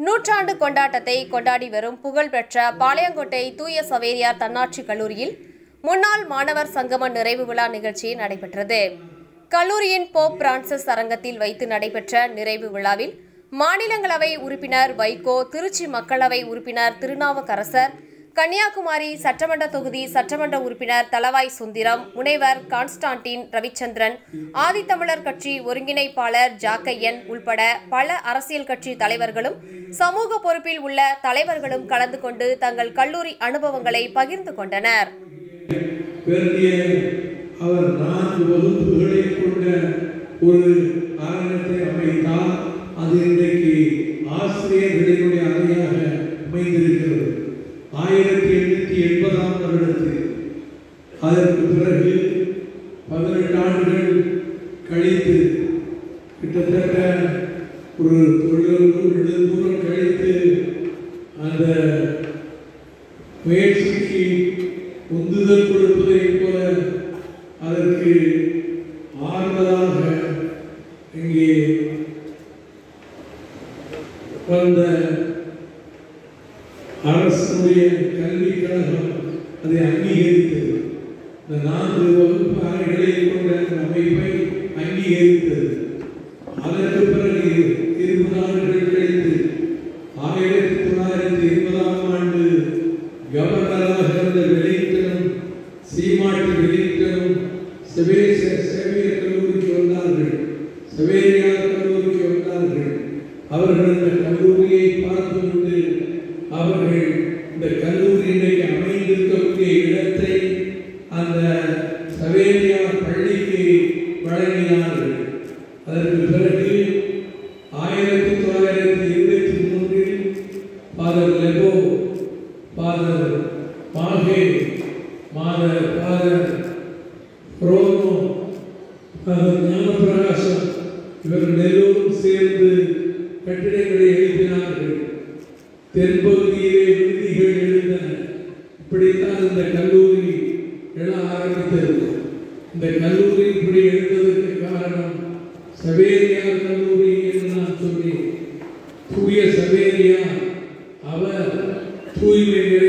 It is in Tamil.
நூற்றாண்டு கொண்டாட்டத்தை கொண்டாடி வரும் புகழ்பெற்ற பாளையங்கோட்டை தூய சவேரியார் தன்னாட்சி கல்லூரியில் முன்னாள் மாணவர் சங்கம நிறைவு விழா நிகழ்ச்சி நடைபெற்றது கல்லூரியின் போப் பிரான்சிஸ் அரங்கத்தில் வைத்து நடைபெற்ற நிறைவு விழாவில் மாநிலங்களவை உறுப்பினர் வைகோ திருச்சி மக்களவை உறுப்பினர் திருநாவுக்கரசர் கன்னியாகுமரி சட்டமன்ற தொகுதி சட்டமன்ற உறுப்பினர் தலவாய் சுந்திரம் முனைவர் கான்ஸ்டான்டின் ரவிச்சந்திரன் ஆதித்தமிழர் கட்சி ஒருங்கிணைப்பாளர் ஜாக்கையன் உள்பட பல அரசியல் கட்சி தலைவர்களும் சமூக பொறுப்பில் உள்ள தலைவர்களும் கலந்து கொண்டு தங்கள் கல்லூரி அனுபவங்களை பகிர்ந்து கொண்டனர் பெருகிய அவர் நான்கு வகுப்புகளை கொண்ட ஒரு ஆரணத்தை அமைத்தார் அது இன்றைக்கு ஆசிரியர்களினுடைய அறையாக அமைந்திருக்கிறது ஆயிரத்தி எண்ணூத்தி எண்பதாம் வருடத்தில் அதற்கு பிறகு பதினெட்டு ஆண்டுகள் கழித்து கிட்டத்தட்ட ஒரு தொழிலூர் தூரம் கழித்து அந்த முயற்சிக்கு உந்துதல் கொடுப்பதைப் போல அதற்கு ஆறுதலாக இங்கே வந்த அரசுடைய கல்விக் கழகம் அதை அங்கீகரித்தது இந்த நான்கு வகுப்பு அறைகளை கொண்ட அந்த அமைப்பை அங்கீகரித்தது அதற்கு பிறகு இருபது ஆண்டுகள் கழித்து ஆயிரத்தி தொள்ளாயிரத்தி இருபதாம் ஆண்டு கவர்னராக இருந்த வெலிங்டனும் சீமாட்டி வெலிங்டனும் செவேச சேவியர் கல்லூரிக்கு வந்தார்கள் செவேரியார் கல்லூரிக்கு வந்தார்கள் அவர்கள் இந்த கல்லூரியை பார்த்துவிட்டு அவர்கள் இந்த கல்லூரி இன்றைக்கு அமைந்திருக்கக்கூடிய இடத்தை அந்த சவேரியார் பள்ளிக்கு வழங்கினார்கள் அதற்கு பிறகு ஆயிரத்தி தொள்ளாயிரத்தி இருபத்தி மூன்றில் ஃபாதர் லெபோ ஃபாதர் மாகே மாதர் ஃபாதர் ரோமோ ஃபாதர் ஞானப்பிரகாசம் இவர்கள் எல்லோரும் சேர்ந்து கட்டிடங்களை எழுப்பினார்கள் தென்பகுதியிலே விடுதிகள் எழுந்தன இப்படித்தான் இந்த கல்லூரி எழ ஆரம்பித்தது இந்த கல்லூரி இப்படி எழுந்ததற்கு காரணம் சவேரியார் கல்லூரி என்று நான் சொன்னேன் தூய சவேரியா அவர் தூய்மை